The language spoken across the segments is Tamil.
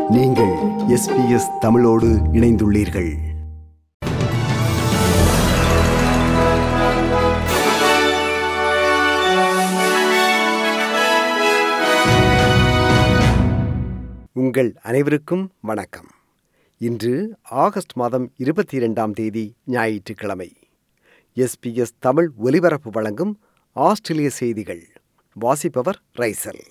நீங்கள் எஸ்பிஎஸ் தமிழோடு இணைந்துள்ளீர்கள் உங்கள் அனைவருக்கும் வணக்கம் இன்று ஆகஸ்ட் மாதம் இருபத்தி இரண்டாம் தேதி ஞாயிற்றுக்கிழமை எஸ்பிஎஸ் தமிழ் ஒலிபரப்பு வழங்கும் ஆஸ்திரேலிய செய்திகள் வாசிப்பவர் ரைசல்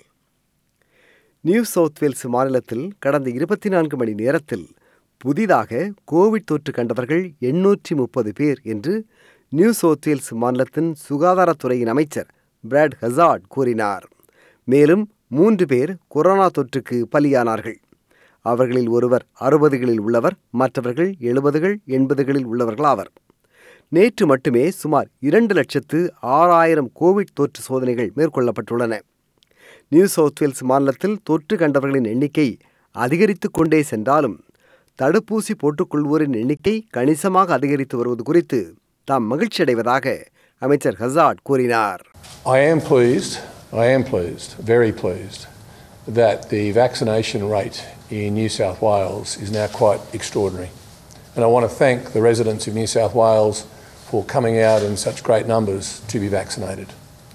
நியூ சவுத் வேல்ஸ் மாநிலத்தில் கடந்த இருபத்தி நான்கு மணி நேரத்தில் புதிதாக கோவிட் தொற்று கண்டவர்கள் எண்ணூற்றி முப்பது பேர் என்று நியூ சவுத் வேல்ஸ் மாநிலத்தின் சுகாதாரத்துறையின் அமைச்சர் பிராட் ஹசார்ட் கூறினார் மேலும் மூன்று பேர் கொரோனா தொற்றுக்கு பலியானார்கள் அவர்களில் ஒருவர் அறுபதுகளில் உள்ளவர் மற்றவர்கள் எழுபதுகள் எண்பதுகளில் உள்ளவர்களாவர் நேற்று மட்டுமே சுமார் இரண்டு லட்சத்து ஆறாயிரம் கோவிட் தொற்று சோதனைகள் மேற்கொள்ளப்பட்டுள்ளன நியூ சவுத் வேல்ஸ் மாநிலத்தில் தொற்று கண்டவர்களின் எண்ணிக்கை அதிகரித்து கொண்டே சென்றாலும் தடுப்பூசி போட்டுக்கொள்வோரின் எண்ணிக்கை கணிசமாக அதிகரித்து வருவது குறித்து தாம் மகிழ்ச்சியடைவதாக அமைச்சர் ஹசார்ட் கூறினார் I am pleased, I am pleased, very pleased, that the vaccination rate in New South Wales is now quite extraordinary. And I want to thank the residents of New South Wales for coming out in such great numbers to be vaccinated.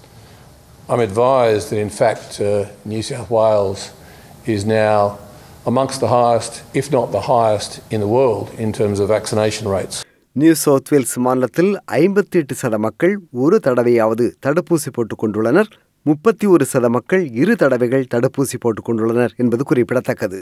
I'm advised that, in fact, uh, New South Wales is now amongst the highest, if not the highest, in the world in terms of vaccination rates. New South Wales மாநிலத்தில் ஐம்பத்தி எட்டு சத மக்கள் ஒரு தடவையாவது தடுப்பூசி போட்டுக் கொண்டுள்ளனர் முப்பத்தி ஒரு சத மக்கள் இரு தடவைகள் தடுப்பூசி போட்டுக் கொண்டுள்ளனர் என்பது குறிப்பிடத்தக்கது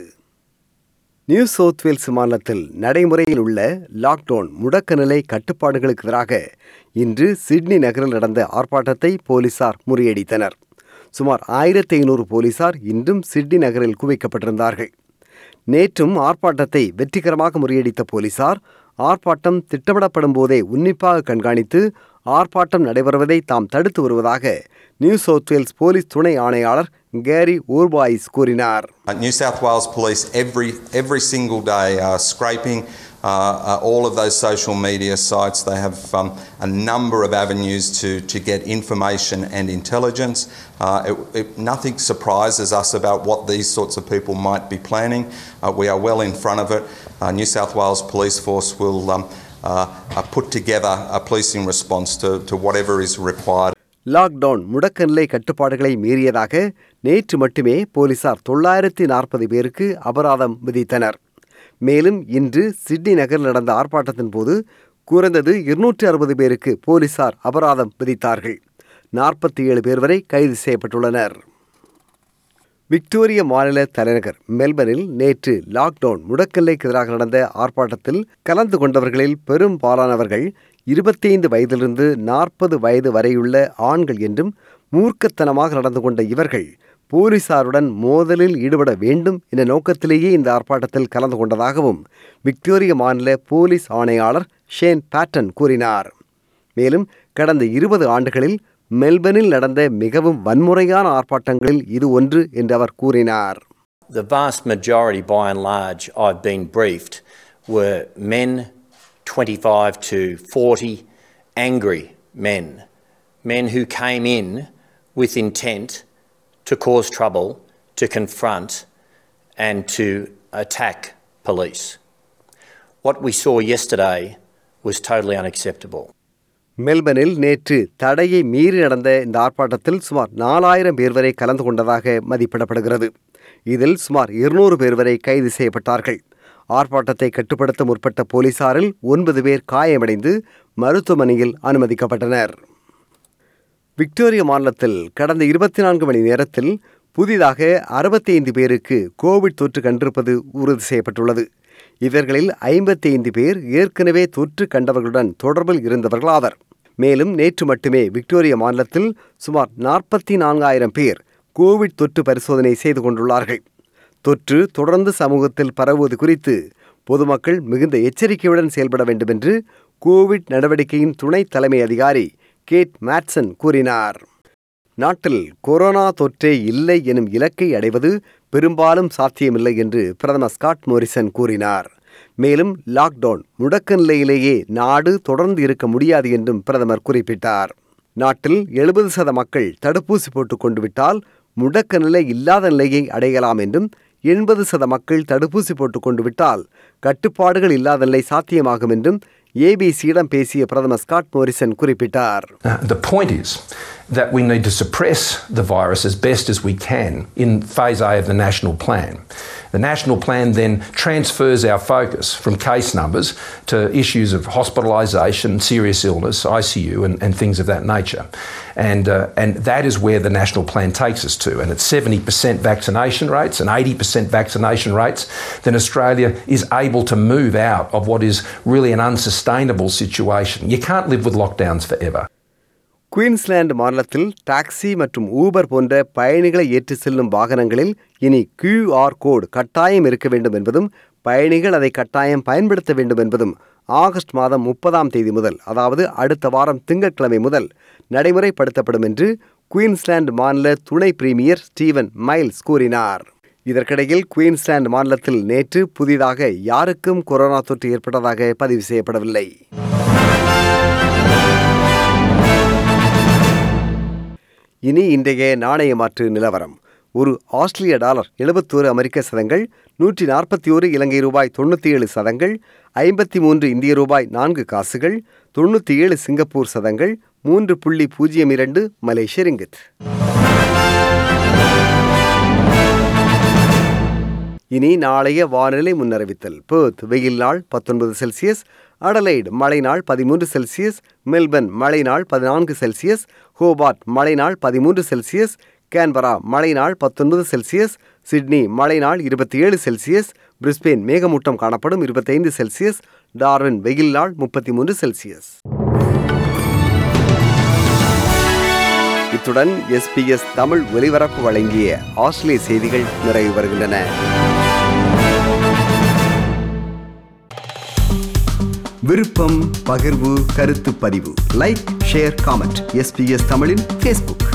நியூ சவுத் வேல்ஸ் மாநிலத்தில் நடைமுறையில் உள்ள லாக்டவுன் முடக்க நிலை கட்டுப்பாடுகளுக்கு எதிராக இன்று சிட்னி நகரில் நடந்த ஆர்ப்பாட்டத்தை போலீசார் முறியடித்தனர் சுமார் ஆயிரத்தி ஐநூறு போலீசார் இன்றும் சிட்னி நகரில் குவிக்கப்பட்டிருந்தார்கள் நேற்றும் ஆர்ப்பாட்டத்தை வெற்றிகரமாக முறியடித்த போலீசார் ஆர்ப்பாட்டம் திட்டமிடப்படும் போதே உன்னிப்பாக கண்காணித்து ஆர்ப்பாட்டம் நடைபெறுவதை தாம் தடுத்து வருவதாக நியூ சவுத் வேல்ஸ் போலீஸ் துணை ஆணையாளர் கேரி ஊர்பாய்ஸ் கூறினார் Uh, New South Wales Police every every single day are scraping uh, uh, all of those social media sites. They have um, a number of avenues to, to get information and intelligence. Uh, it, it, nothing surprises us about what these sorts of people might be planning. Uh, we are well in front of it. Uh, New South Wales Police Force will um, uh, uh, put together a policing response to, to whatever is required. Lockdown முடக்க நிலை கட்டுப்பாடுகளை மீறியதாக நேற்று மட்டுமே போலீசார் தொள்ளாயிரத்தி நாற்பது பேருக்கு அபராதம் விதித்தனர் மேலும் இன்று சிட்னி நகரில் நடந்த ஆர்ப்பாட்டத்தின் போது குறைந்தது இருநூற்றி அறுபது பேருக்கு போலீசார் அபராதம் விதித்தார்கள் நாற்பத்தி ஏழு பேர் வரை கைது செய்யப்பட்டுள்ளனர் விக்டோரிய மாநில தலைநகர் மெல்பர்னில் நேற்று லாக்டவுன் முடக்கல்லைக்கு எதிராக நடந்த ஆர்ப்பாட்டத்தில் கலந்து கொண்டவர்களில் பெரும்பாலானவர்கள் இருபத்தைந்து வயதிலிருந்து நாற்பது வயது வரையுள்ள ஆண்கள் என்றும் மூர்க்கத்தனமாக நடந்து கொண்ட இவர்கள் போலீசாருடன் மோதலில் ஈடுபட வேண்டும் என்ற நோக்கத்திலேயே இந்த ஆர்ப்பாட்டத்தில் கலந்து கொண்டதாகவும் விக்டோரிய மாநில போலீஸ் ஆணையாளர் ஷேன் பேட்டன் கூறினார் மேலும் கடந்த இருபது ஆண்டுகளில் மெல்பர்னில் நடந்த மிகவும் வன்முறையான ஆர்ப்பாட்டங்களில் இது ஒன்று என்று அவர் கூறினார் The vast majority, by and large, I've been briefed, were men 25 to 40, angry men, men who came in with intent to cause trouble, to confront, and to attack police. What we saw yesterday was totally unacceptable. மெல்பர்னில் நேற்று தடையை மீறி நடந்த இந்த ஆர்ப்பாட்டத்தில் சுமார் நாலாயிரம் பேர் வரை கலந்து கொண்டதாக மதிப்பிடப்படுகிறது இதில் சுமார் இருநூறு பேர் வரை கைது செய்யப்பட்டார்கள் ஆர்ப்பாட்டத்தை கட்டுப்படுத்த முற்பட்ட போலீசாரில் ஒன்பது பேர் காயமடைந்து மருத்துவமனையில் அனுமதிக்கப்பட்டனர் விக்டோரியா மாநிலத்தில் கடந்த இருபத்தி நான்கு மணி நேரத்தில் புதிதாக அறுபத்தி ஐந்து பேருக்கு கோவிட் தொற்று கண்டிருப்பது உறுதி செய்யப்பட்டுள்ளது இவர்களில் ஐம்பத்தி ஐந்து பேர் ஏற்கனவே தொற்று கண்டவர்களுடன் தொடர்பில் இருந்தவர்களாவர் மேலும் நேற்று மட்டுமே விக்டோரியா மாநிலத்தில் சுமார் நாற்பத்தி நான்காயிரம் பேர் கோவிட் தொற்று பரிசோதனை செய்து கொண்டுள்ளார்கள் தொற்று தொடர்ந்து சமூகத்தில் பரவுவது குறித்து பொதுமக்கள் மிகுந்த எச்சரிக்கையுடன் செயல்பட வேண்டும் என்று கோவிட் நடவடிக்கையின் துணை தலைமை அதிகாரி கேட் மேட்சன் கூறினார் நாட்டில் கொரோனா தொற்றே இல்லை எனும் இலக்கை அடைவது பெரும்பாலும் சாத்தியமில்லை என்று பிரதமர் ஸ்காட் மோரிசன் கூறினார் மேலும் லாக்டவுன் முடக்க நிலையிலேயே நாடு தொடர்ந்து இருக்க முடியாது என்றும் பிரதமர் குறிப்பிட்டார் நாட்டில் எழுபது சத மக்கள் தடுப்பூசி போட்டுக் கொண்டு விட்டால் முடக்க நிலை இல்லாத நிலையை அடையலாம் என்றும் எண்பது சத மக்கள் தடுப்பூசி போட்டுக்கொண்டு விட்டால் கட்டுப்பாடுகள் இல்லாத நிலை சாத்தியமாகும் என்றும் ஏபிசியிடம் பேசிய பிரதமர் ஸ்காட் மோரிசன் குறிப்பிட்டார் Uh, the point is that we need to suppress the virus as best as we can in phase A of the national plan. The national plan then transfers our focus from case numbers to issues of hospitalisation, serious illness, ICU, and, and things of that nature. And, uh, and that is where the national plan takes us to. And at 70% vaccination rates and 80% vaccination rates, then Australia is able to move out of what is really an unsustainable situation. You can't live with lockdowns forever. Queensland மாநிலத்தில் டாக்ஸி மற்றும் ஊபர் போன்ற பயணிகளை ஏற்றி செல்லும் வாகனங்களில் இனி கியூஆர் கோடு கட்டாயம் இருக்க வேண்டும் என்பதும் பயணிகள் அதை கட்டாயம் பயன்படுத்த வேண்டும் என்பதும் ஆகஸ்ட் மாதம் முப்பதாம் தேதி முதல் அதாவது அடுத்த வாரம் திங்கட்கிழமை முதல் நடைமுறைப்படுத்தப்படும் என்று குயின்ஸ்லாந்து மாநில துணை பிரீமியர் ஸ்டீவன் மைல்ஸ் கூறினார் இதற்கிடையில் குயின்ஸ்லாந்து மாநிலத்தில் நேற்று புதிதாக யாருக்கும் கொரோனா தொற்று ஏற்பட்டதாக பதிவு செய்யப்படவில்லை இனி இன்றைய நாணய மாற்று நிலவரம் ஒரு ஆஸ்திரேலிய டாலர் எழுபத்தோரு அமெரிக்க சதங்கள் நூற்றி நாற்பத்தி ஒரு இலங்கை ரூபாய் தொண்ணூற்றி ஏழு சதங்கள் ஐம்பத்தி மூன்று இந்திய ரூபாய் நான்கு காசுகள் தொண்ணூற்றி ஏழு சிங்கப்பூர் சதங்கள் மூன்று புள்ளி பூஜ்ஜியம் இரண்டு மலேசிய ரிங்கித் இனி நாளைய வானிலை முன்னறிவித்தல் பேர்த் வெயில் நாள் பத்தொன்பது செல்சியஸ் அடலைடு மழை நாள் பதிமூன்று செல்சியஸ் மெல்பர்ன் மழை நாள் பதினான்கு செல்சியஸ் ஹோபார்ட் மழை நாள் பதிமூன்று செல்சியஸ் கேன்பரா மழை நாள் பத்தொன்பது செல்சியஸ் சிட்னி மழை நாள் இருபத்தி ஏழு செல்சியஸ் பிரிஸ்பெயின் மேகமூட்டம் காணப்படும் இருபத்தைந்து செல்சியஸ் டார்வின் வெயில் நாள் முப்பத்தி மூன்று செல்சியஸ் இத்துடன் எஸ்பிஎஸ் தமிழ் ஒலிபரப்பு வழங்கிய ஆஸ்திரேலிய செய்திகள் நிறைவு வருகின்றன விருப்பம் பகிர்வு கருத்து பதிவு லைக் ஷேர் காமெண்ட் எஸ்பிஎஸ் தமிழின் ஃபேஸ்புக்